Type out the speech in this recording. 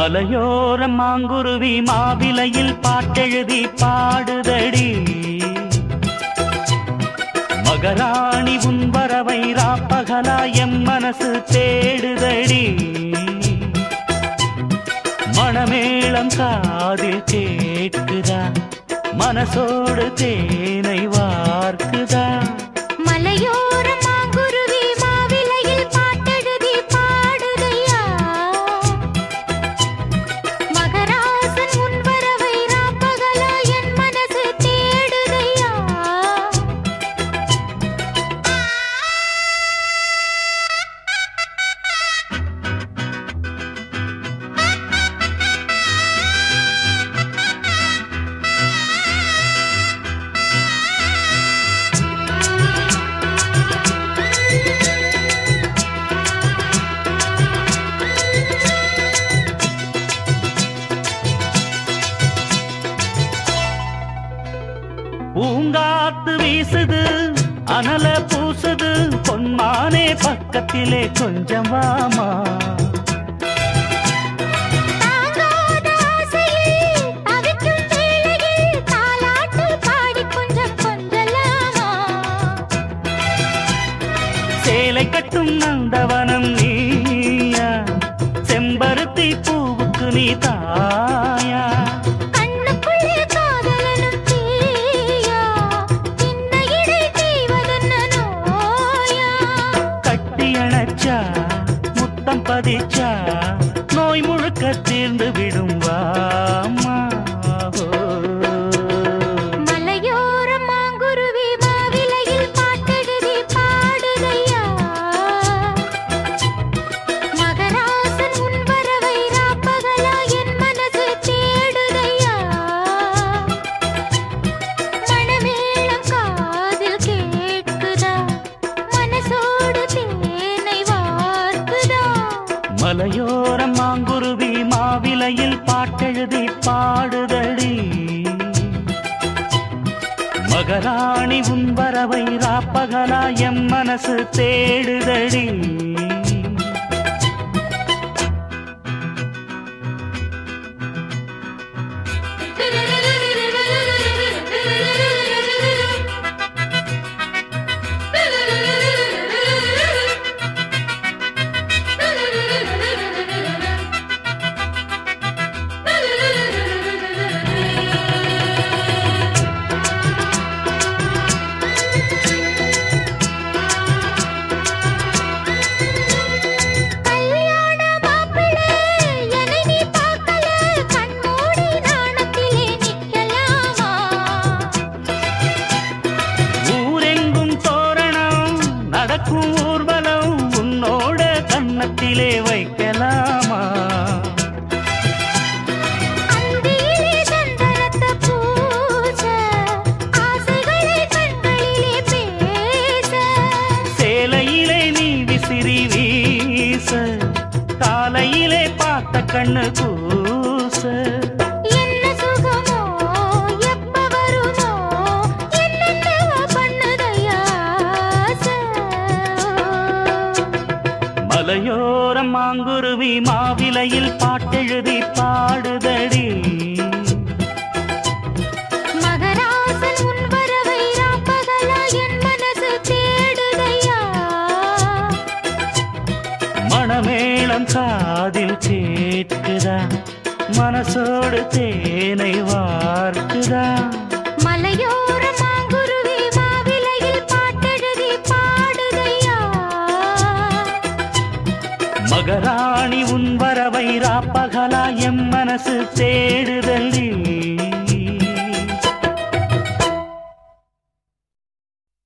மலையோர மாங்குருவி மாவிலையில் பாட்டெழுதி பாடுதடி மகராணி உன் வரவை ராப்பகலா எம் மனசு தேடுதடி மணமேளம் காதில் கேட்குதா மனசோடு தேனை வார்க்குதா மலையோர மாங்குருவி மாவிலையில் பாட்டெழுதி பாடுதையா மகராசன் உன் வரவை ராப்பகலா என் மனசு தேடுதையா பூங்காத்து வீசுது அனல பூசுது பொன்மானே பக்கத்திலே கொஞ்சம் வாமா தாங்காத ஆசையில் தவிக்கும் வேளையில் தாலாட்டு பாடி கொஞ்சம் கொஞ்சலாமா சேலை கட்டும் நந்தவனம் நீயா செம்பருத்தி பூவுக்கு நீ தாயா கண்ணுக்குள்ளே காதலனும் தீயா சின்ன இடை தீவதென்ன நோயா கட்டி அணைச்சா முத்தம் பதிச்சா நோய் முழுக்க தீர்ந்து விடும் வாமா மலையோர மாங்குருவி மாவிலையில் பாட்டெழுதி பாடுதையா மகராசன் உன் வரவை ராப்பகலா என் மனசு தேடுதையா மணமேளம் காதில் கேட்குதா மனசோடு தேனை வார்க்குதா மலையோரம் மாங்குருவி மாவிலையில் பாட்டெழுதி பாடுதடி மகராணி உன் வரவை ராப்பகலா எம் மனசு தேடுதடி கல்யாண மாப்பிள்ளை என்னை நீ பார்க்கல கண்மூடி நாணத்திலே நிக்கலாமா ஊரெங்கும் தோரணம் நடக்கும் ஊர்வலம் உன்னோட கன்னத்திலே வைக்கலாமா அந்தியிலே சந்தனத்த பூச ஆசைகளை கண்களிலே பேச சேலையிலே நீ விசிறி வீச காலையிலே பார்த்த கண்ணு கூச என்ன சுகமோ எப்ப வருமோ என்னென்னவோ பண்ணுதையா ஆசை. மலையோரம் மாங்குருவி மாவிலையில் பாட்டெழுதி பாடுதடி மகராசன் உன் வரவை ராப்பகலா என் மனசு தேடுதையா மணமேளம் காதில் கேட்குதா மனசோடு தேனை வார்க்குதா மலையோர மாங்குருவி மாவிலையில் பாட்டெழுதி பாடுதையா மகராணி உன் வரவை ராப்பகலா எம் மனசு தேடுதல்லி